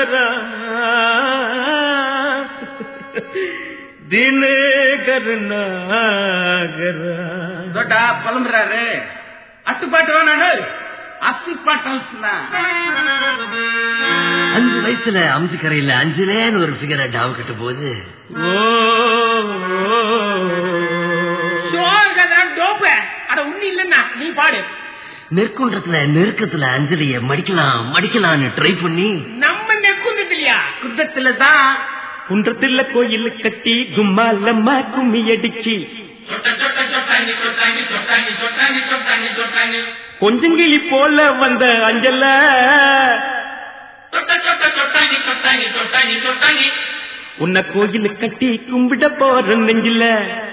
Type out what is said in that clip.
தினகரா தினகரநாகரா தோட்டா புலம்புறாரு அட்டுப்பாட்டு வேணாடு அசிப்பாட்டம் அஞ்சு வயசுல அம்ஜி கரையில அஞ்சுலேன்னு ஒரு ஃபிகரை டாவு கட்ட போது ஓ டோப்ப அட உண்ணி இல்லன்னா நீ பாடு நெற்குன்றத்துல நெருக்கத்துல அஞ்சலிய மடிக்கலாம் மடிக்கலாம்னு ட்ரை பண்ணி நம்ம நெக்குந்ததுலையா குந்தத்துல தான் குன்றத்துல கோயில் கட்டி கும்மாலம்மா கும்மி அடிச்சு கொஞ்சங்கிளி போல வந்த அஞ்சல உன்னை கோயில் கட்டி கும்பிட போற நெஞ்சில